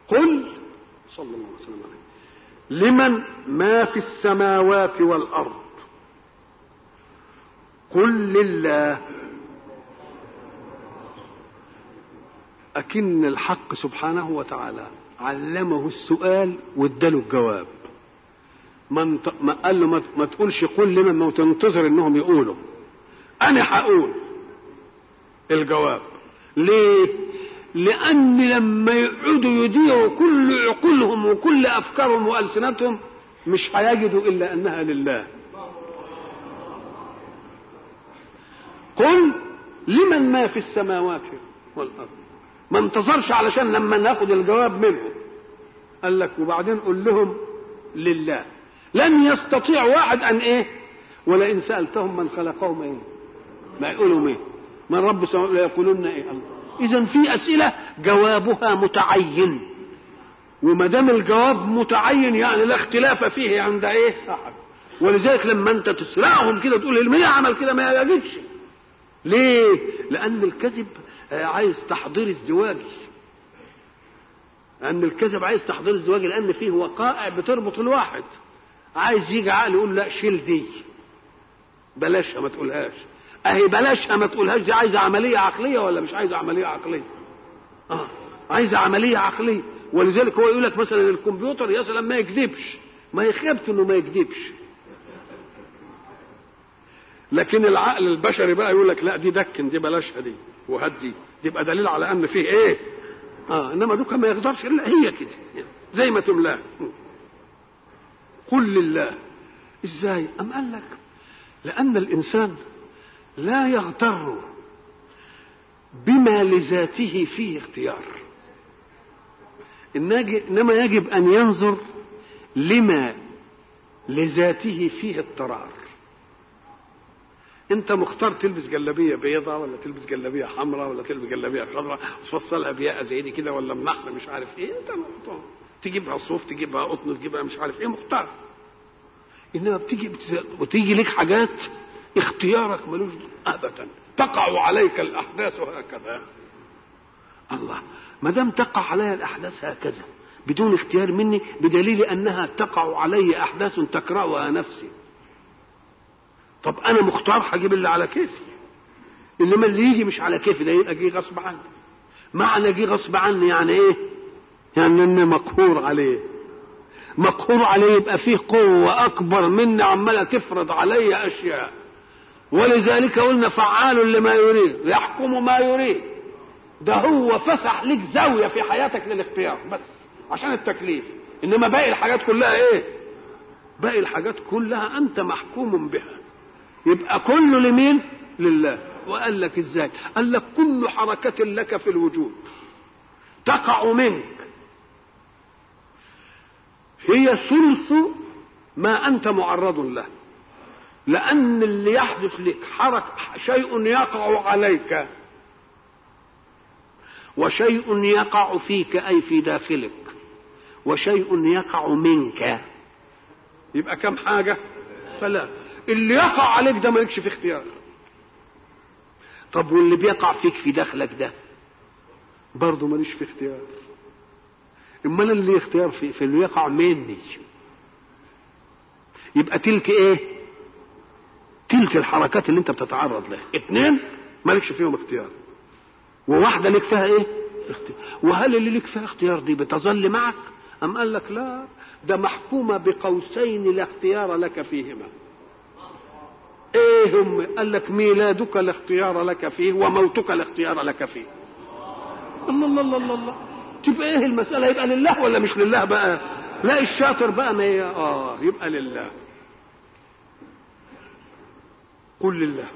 قل صلى الله عليه وسلم عليه لمن ما في السماوات والارض قل لله أكن الحق سبحانه وتعالى علمه السؤال واداله الجواب من ما قال له ما تقولش قل لمن ما تنتظر انهم يقولوا انا هقول الجواب ليه لان لما يقعدوا يديروا كل عقولهم وكل افكارهم والسنتهم مش هيجدوا الا انها لله قل لمن ما في السماوات والارض ما انتظرش علشان لما ناخد الجواب منهم قال لك وبعدين قل لهم لله لن يستطيع واحد ان ايه ولئن سالتهم من خلقهم ايه ما يقولوا ايه من رب السماوات لا يقولون ايه الله اذا في اسئله جوابها متعين وما دام الجواب متعين يعني لا اختلاف فيه عند ايه احد ولذلك لما انت تسرعهم كده تقول مين عمل كده ما يجدش ليه لان الكذب عايز تحضير ازدواجي لان الكذب عايز تحضير ازدواجي لان فيه وقائع بتربط الواحد عايز يجي عقل يقول لا شيل دي بلاشها ما تقولهاش اهي بلاشها ما تقولهاش دي عايزه عمليه عقليه ولا مش عايزه عمليه عقليه اه عايزه عمليه عقليه ولذلك هو يقول لك مثلا الكمبيوتر يا سلام ما يكذبش ما يخبط انه ما يكذبش لكن العقل البشري بقى يقول لك لا دي دكن دي بلاشها دي وهات دي دي يبقى دليل على ان فيه ايه اه انما دوكا ما يقدرش الا هي كده زي ما تملاه قل لله ازاي ام قال لك لان الانسان لا يغتر بما لذاته فيه اختيار انما يجب ان ينظر لما لذاته فيه اضطرار انت مختار تلبس جلابيه بيضاء ولا تلبس جلابيه حمراء ولا تلبس جلابيه خضراء تفصلها بياقه زي دي كده ولا منحله مش عارف ايه انت مختار تجيبها صوف تجيبها قطن تجيبها مش عارف ايه مختار انما بتيجي وتيجي لك حاجات اختيارك ملوش ابدا تقع عليك الاحداث هكذا الله ما دام تقع علي الاحداث هكذا بدون اختيار مني بدليل انها تقع علي احداث تكرهها نفسي طب انا مختار هجيب اللي على كيفي انما اللي يجي مش على كيفي ده يبقى جه غصب عني معنى جه غصب عني يعني ايه يعني اني مقهور عليه مقهور عليه يبقى فيه قوة أكبر مني عمالة تفرض علي أشياء ولذلك قلنا فعال لما يريد يحكم ما يريد ده هو فسح لك زاوية في حياتك للاختيار بس عشان التكليف إنما باقي الحاجات كلها إيه باقي الحاجات كلها أنت محكوم بها يبقى كله لمين لله وقال لك ازاي قال لك كل حركة لك في الوجود تقع منك هي ثلث ما انت معرض له لان اللي يحدث لك حرك شيء يقع عليك وشيء يقع فيك اي في داخلك وشيء يقع منك يبقى كم حاجه ثلاث اللي يقع عليك ده مالكش في اختيار طب واللي بيقع فيك في داخلك ده برضه ماليش في اختيار امال اللي اختيار في, في اللي يقع مني يبقى تلك ايه تلك الحركات اللي انت بتتعرض لها اتنين مالكش فيهم اختيار وواحده لك فيها ايه اختيار. وهل اللي لك فيها اختيار دي بتظل معك ام قال لك لا ده محكومه بقوسين لا اختيار لك فيهما ايه هم قال لك ميلادك لا اختيار لك فيه وموتك لا اختيار لك فيه الله الله الله الله, الله. تبقى ايه المسألة يبقى لله ولا مش لله بقى لا الشاطر بقى ما ي... اه يبقى لله قل لله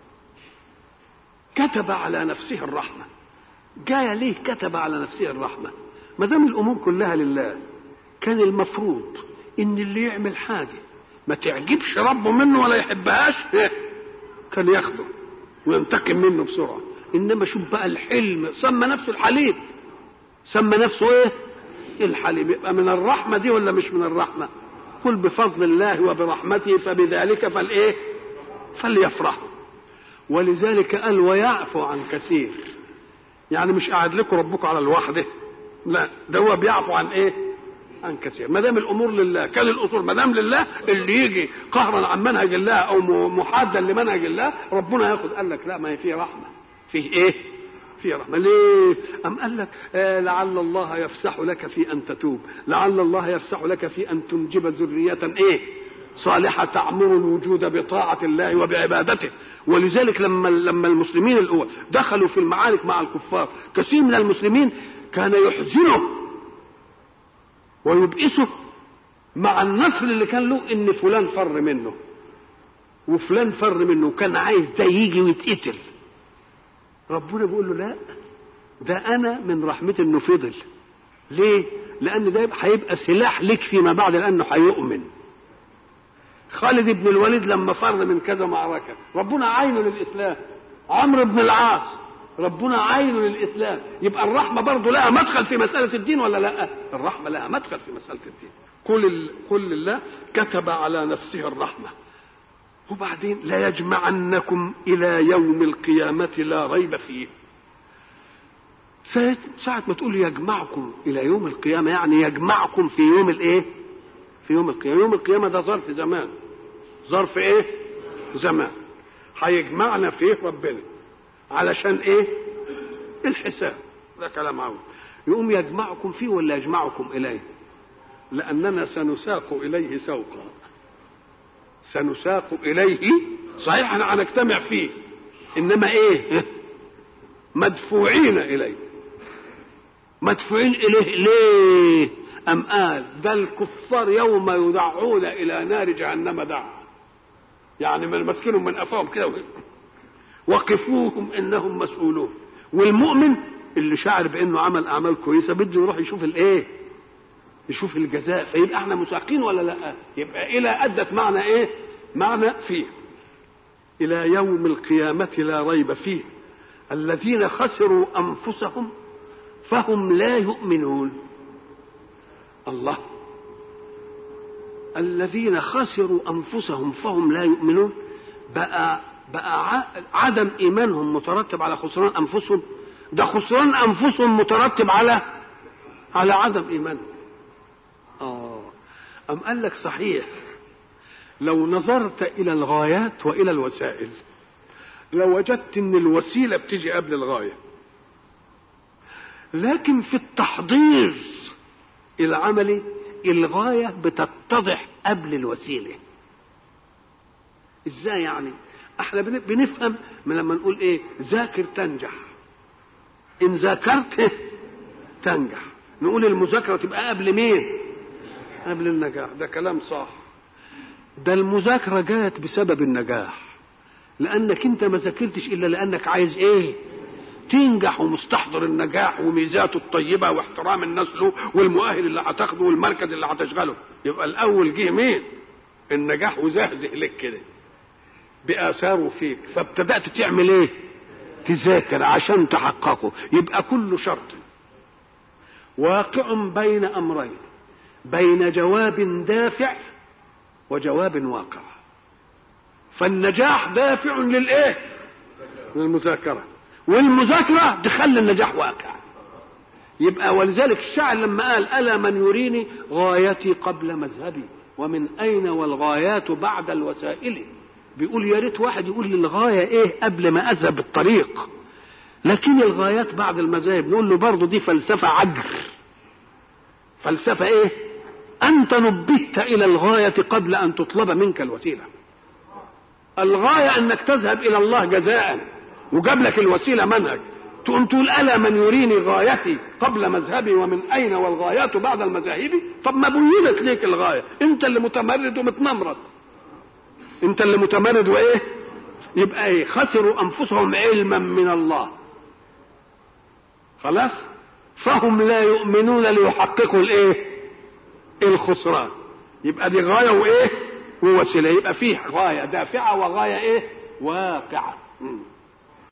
كتب على نفسه الرحمة جاي ليه كتب على نفسه الرحمة ما دام الأمور كلها لله كان المفروض إن اللي يعمل حاجة ما تعجبش ربه منه ولا يحبهاش كان ياخده وينتقم منه بسرعة إنما شوف بقى الحلم سمى نفسه الحليم سمى نفسه ايه الحليم يبقى من الرحمه دي ولا مش من الرحمه قل بفضل الله وبرحمته فبذلك فالايه فليفرحوا ولذلك قال ويعفو عن كثير يعني مش قاعد لكم ربكم على الوحده لا ده هو بيعفو عن ايه عن كثير ما دام الامور لله كان الاصول ما دام لله اللي يجي قهرا عن منهج الله او محادا لمنهج الله ربنا ياخذ قال لك لا ما هي فيه رحمه فيه ايه فيه رحمه ليه ام قال لك آه لعل الله يفسح لك في ان تتوب لعل الله يفسح لك في ان تنجب ذريه ايه صالحه تعمر الوجود بطاعه الله وبعبادته ولذلك لما لما المسلمين الاول دخلوا في المعارك مع الكفار كثير من المسلمين كان يحزنه ويبئسه مع النصر اللي كان له ان فلان فر منه وفلان فر منه وكان عايز ده يجي ويتقتل ربنا بيقول له لا ده انا من رحمتي انه فضل ليه لان ده هيبقى سلاح لك فيما بعد لانه هيؤمن خالد بن الوليد لما فر من كذا معركه ربنا عينه للاسلام عمرو بن العاص ربنا عينه للاسلام يبقى الرحمه برضه لها مدخل في مساله الدين ولا لا الرحمه لها مدخل في مساله الدين قل قل الله كتب على نفسه الرحمه وبعدين لا يجمعنكم الى يوم القيامه لا ريب فيه ساعة ما تقول يجمعكم إلى يوم القيامة يعني يجمعكم في يوم الإيه؟ في يوم القيامة، يوم القيامة ده ظرف زمان. ظرف إيه؟ زمان. هيجمعنا فيه ربنا. علشان ايه الحساب ده كلام عاوز يقوم يجمعكم فيه ولا يجمعكم اليه لاننا سنساق اليه سوقا سنساق اليه صحيح احنا هنجتمع فيه انما ايه مدفوعين اليه مدفوعين اليه ليه ام قال ده الكفار يوم يدعون الى نار جهنم دعا يعني من ماسكينهم من قفاهم كده وقفوهم انهم مسؤولون والمؤمن اللي شعر بانه عمل اعمال كويسه بده يروح يشوف الايه يشوف الجزاء فيبقى احنا مساقين ولا لا يبقى الى ادت معنى ايه معنى فيه الى يوم القيامه لا ريب فيه الذين خسروا انفسهم فهم لا يؤمنون الله الذين خسروا انفسهم فهم لا يؤمنون بقى بقى عدم ايمانهم مترتب على خسران انفسهم ده خسران انفسهم مترتب على على عدم ايمانهم اه ام قال لك صحيح لو نظرت الى الغايات والى الوسائل لوجدت ان الوسيله بتيجي قبل الغايه لكن في التحضير العملي الغايه بتتضح قبل الوسيله ازاي يعني احنا بنفهم من لما نقول ايه ذاكر تنجح ان ذاكرت تنجح نقول المذاكره تبقى قبل مين قبل النجاح ده كلام صح ده المذاكره جاءت بسبب النجاح لانك انت ما ذاكرتش الا لانك عايز ايه تنجح ومستحضر النجاح وميزاته الطيبه واحترام الناس له والمؤهل اللي هتاخده والمركز اللي هتشغله يبقى الاول جه مين النجاح وزهزه لك كده بآثاره فيك فابتدأت تعمل ايه تذاكر عشان تحققه يبقى كل شرط واقع بين أمرين بين جواب دافع وجواب واقع فالنجاح دافع للايه للمذاكرة والمذاكرة تخلي النجاح واقع يبقى ولذلك الشاعر لما قال ألا من يريني غايتي قبل مذهبي ومن أين والغايات بعد الوسائل بيقول يا ريت واحد يقول لي الغايه ايه قبل ما اذهب الطريق لكن الغايات بعد المذاهب نقول له برضه دي فلسفه عجر فلسفه ايه انت نبهت الى الغايه قبل ان تطلب منك الوسيله الغايه انك تذهب الى الله جزاء وجاب لك الوسيله منهج تقوم تقول الا من يريني غايتي قبل مذهبي ومن اين والغايات بعد المذاهب طب ما بينت ليك الغايه انت اللي متمرد ومتنمرد انت اللي متمرد وايه يبقى ايه خسروا انفسهم علما من الله خلاص فهم لا يؤمنون ليحققوا الايه الخسران يبقى دي غايه وايه ووسيله يبقى فيه غايه دافعه وغايه ايه واقعه